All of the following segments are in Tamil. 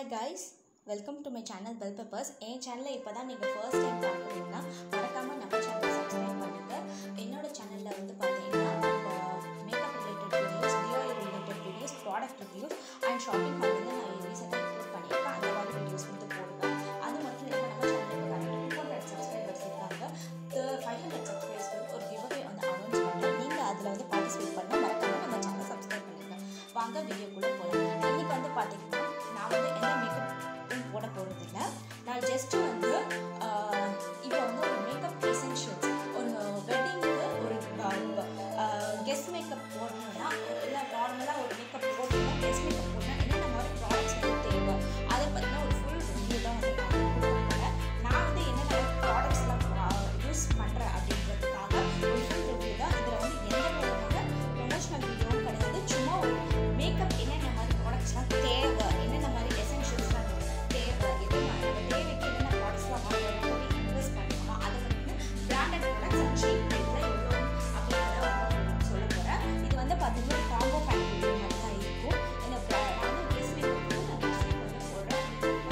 hi guys welcome to my channel bell peppers என் சேனலை இப்போ தான் நீங்கள் ஃபர்ஸ்ட் டைம் பார்க்குறீங்கன்னா மறக்காமல் நம்ம சேனலை சப்ஸ்கிரைப் பண்ணுங்கள் என்னோட சேனலில் வந்து பார்த்தீங்கன்னா makeup related videos DIY related videos product reviews and shopping வந்து நான் ரீசெண்டாக இன்க்ளூட் பண்ணியிருக்கேன் அந்த மாதிரி வீடியோஸ் வந்து போடுவேன் அது மட்டும் இல்லாமல் நம்ம சேனலுக்கு டூ ஹண்ட்ரட் சப்ஸ்கிரைபர்ஸ் இருக்காங்க ஃபைவ் ஹண்ட்ரட் சப்ஸ்கிரைபர்ஸ்க்கு ஒரு கிவ்அவே வந்து அனௌன்ஸ் பண்ணுறேன் நீங்கள் அதில் வந்து பார்ட்டிசிபேட் பண்ண மறக்காமல் நம்ம சேனலை சப்ஸ்கிரைப் பண்ணுங்கள் வாங்க வீடியோக்குள்ளே போகலாம் இன்றைக்கி வந்து பார்த்தீங்கன்னா நான் வந்து எந்த மேக்கப் போட போகிறது இல்லை நான் ஜஸ்ட்டு வந்து ஆஹ், இப்போ வந்து ஒரு மேக்கப் எசென்ஷியல்ஸ் ஒரு வெட்டிங்க்கு ஒரு கெஸ்ட் மேக்கப் போடணும்னா இல்லை நார்மலாக ஒரு மேக்கப் போடணும்னா கெஸ்ட் மேக்கப் போடணும்னா என்னென்ன மாதிரி ப்ராடக்ட்ஸ் வந்து தேவை அதை பற்றின ஒரு ஃபுல் ரிவ்யூ தான் வந்து நான் கொடுக்க போகிறேன் நான் வந்து என்னென்ன ப்ராடக்ட்ஸ்லாம் யூஸ் பண்ணுறேன் அப்படின்றதுக்காக ஒரு ஃபுல் ரிவ்யூ தான் இதில் வந்து எந்த விதமான ப்ரொமோஷனல் வீடியோவும் கிடையாது சும்மா ஒரு மேக்கப் என்னென்ன மாதிரி ப்ராடக்ட்ஸ்லாம் தேவை என்னென்ன மாதிரி எசென்ஷியல்ஸ்லாம் தேவை எது நம்ம தேவைக்கு என்னென்ன ப்ராடக்ட்ஸ்லாம் வாங்கணும் இன்வெஸ்ட் பண்ணணுமா அதை வந்து பிராண்டட் ப்ராடக்ட்ஸ் அண்ட் சீப் ரேட்டில் எவ்வளோ அப்படின்றத வந்து நான் சொல்ல போகிறேன் இது வந்து பார்த்தீங்கன்னா காம்போ பேக் வீடியோ மாதிரி தான் இருக்கும் இந்த bra- நான் வந்து ட்ரெஸ் மேக்கப் வந்து நான் ட்ரெஸ் வந்து போடுறேன்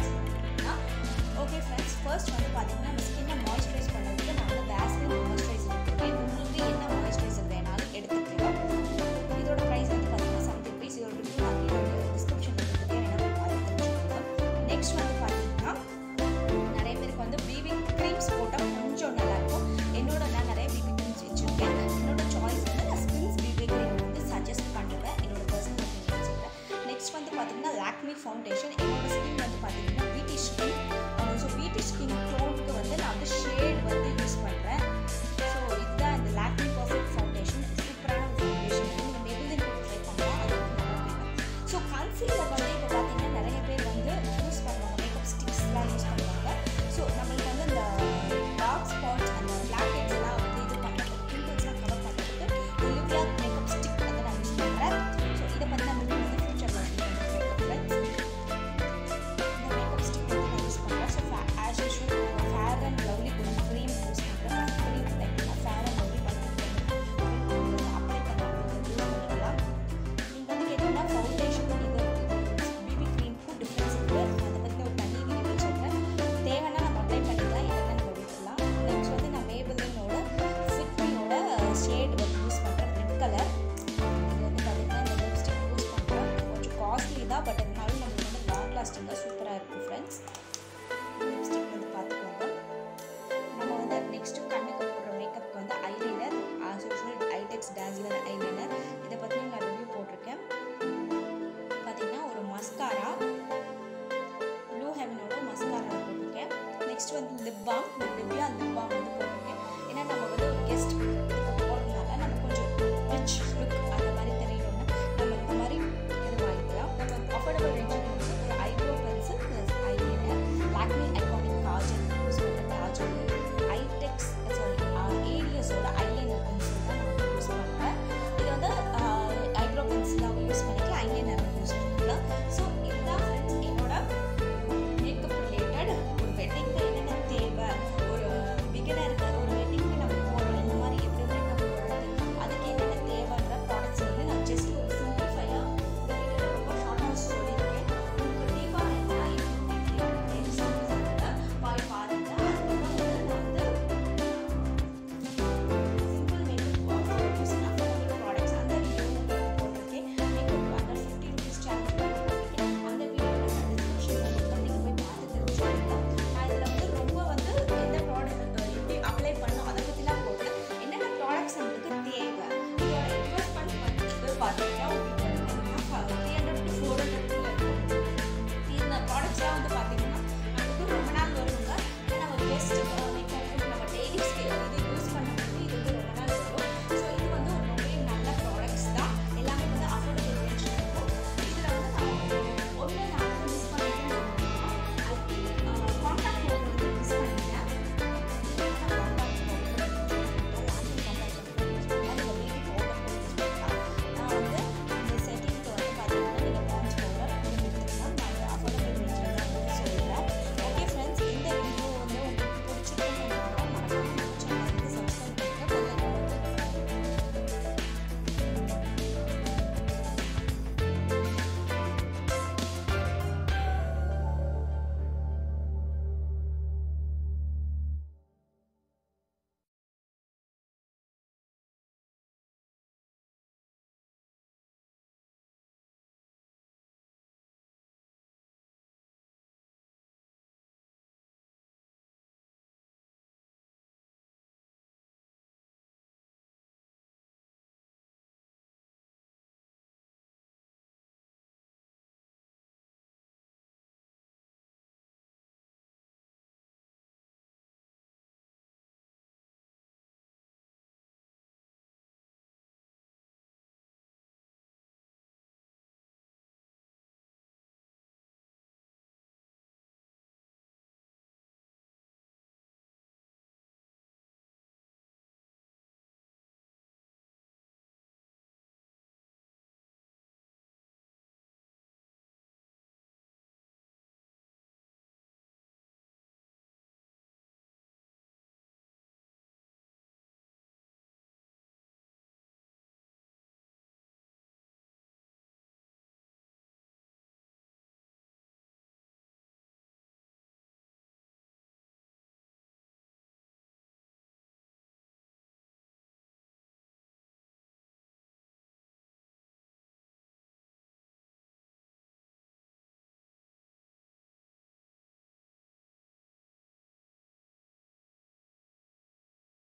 ஓகே ஃப்ரெண்ட்ஸ் ஃபர்ஸ்ட் வந்து பார்த்தீங்கன்னா நம்ம ஸ்கின்னை மாய்ஸ்சரைஸ் பண்ணுறதுக்கு நான் வந்து வேஸ்லின் மாய்ஸ்சரைசர் எடுத்துருக்கேன் உங்களுக்கு என்ன மாய்ஸ்சரைசர் வேணாலும் எடுத்துக்கலாம் இதோட ப்ரைஸ் வந்து பார்த்தீங்கன்னா செவன்ட்டி ருபீஸ் இதோட ரிவ்யூ நான் கீழே டிஸ்கிரிப்ஷன் கொடுத்துருக்கேன் வேணா பார்த்து தெரிஞ்சுக்கோங்க நெக்ஸ்ட் வந்து பார்த்தீங்கன்னா நிறைய பேருக்கு வந்து பிபி க்ரீம்ஸ் போட்டால் கொஞ்சம் நல்லாயிருக்கும் என்னோட நான் நிறைய பிபி க்ரீம்ஸ் வச்சுருக்கேன் என்னோட சாய்ஸ் வந்து நான் ஸ்பின்ஸ் பிபி க்ரீம் வந்து சஜஸ்ட் பண்ணுவேன் என்னோட பர்சனல் ஒப்பீனியன் சொல்கிறேன் நெக்ஸ்ட் வந்து பார்த்தீங்கன்னா லாக்மி ஃபவுண்டேஷன் என்னோட ஸ்கின் வந்து பார்த்தீங்கன்னா பிடி ஸ்கின் ஸோ பிடி ஸ்கின் டோனுக்கு வந்து நான் வந்து ஷேட் வந்து யூஸ் பண்ணுறேன் ஸோ இதுதான் இந்த லாக்மி பர்ஃபெக்ட் ஃபவுண்டேஷன் சூப்பரான ஒரு ஃபவுண்டேஷன் நீங்கள் மெபிலின் ட்ரை பண்ணலாம் அது வந்து நல்லா இருக்கும் ஸோ கன்சீலர் வந்து இப்போ பார்த்தீங்கன்னா நிறைய பேர் வந்து யூஸ் பண்ணுவாங்க மேக்கப் ஸ்டிக்ஸ்லாம் யூஸ் பண்ணுவாங்க ஸோ நம்மளுக்கு வந்து இந்த டார்க் ஸ்பாட்ஸ் அந்த பிளாக் ஹெட்ஸ் எல்லாம் வந்து இது பண்ணுறது பிம்பிள்ஸ்லாம் கவர் பண்ணுறதுக்கு இந்த லிவ்லாக் மேக்கப் ஸ்டிக் வந்து நான் யூஸ் பண்ணுறேன் ஸோ இதை பற்றி நம்ம இன்னும் வந்து ஃபியூச்சரில் வந்து இந்த மேக்கப் ஸ்டிக் வந்து நான் யூஸ் பண்ணுறேன் so as usual fair and lovely கூட க்ரீம் யூஸ் பண்ணுறேன் cream like fair and lovely பண்ணி அப்ளை பண்ணுறது யூஸ் பண்ணிக்கலாம் நீங்கள் வந்து கேட்டிங்கன்னா ஃபவுண்டேஷன் இது பிபி க்ரீம்க்கும் டிஃப்ரென்ஸ் இருக்குது அதை பற்றி ஒரு தனி வீடியோ சொல்கிறேன் தேவைன்னா நம்ம அப்ளை பண்ணிக்கலாம் இல்லைன்னா நம்ம விட்டுக்கலாம் நெக்ஸ்ட் வந்து நான் மேபிளினோட ஃபிட்மியோட ஷேட் வந்து யூஸ் பண்ணுறேன் ரெட் கலர் இது வந்து பார்த்திங்கன்னா இந்த லிப்ஸ்டிக் யூஸ் பண்ணுறேன் கொஞ்சம் காஸ்ட்லி தான் பட் இருந்தாலும் நம்மளுக்கு வந்து லாங் லாஸ்டிங்காக சூப்பராக இருக்கும் ஃப்ரெண்ட்ஸ் லிப்ஸ்டிக் வந்து பார்த்துக்கோங்க நம்ம வந்து நெக்ஸ்ட்டு கண்ணுக்கு போடுற மேக்கப்புக்கு வந்து eyeliner as usual Eyetex dazzler eyeliner இதை பற்றி நான் ரிவ்யூ போட்டிருக்கேன் பார்த்தீங்கன்னா ஒரு மஸ்காரா ப்ளூ ஹெவனோட மஸ்காரா போட்டிருக்கேன் நெக்ஸ்ட் வந்து லிப் பாம்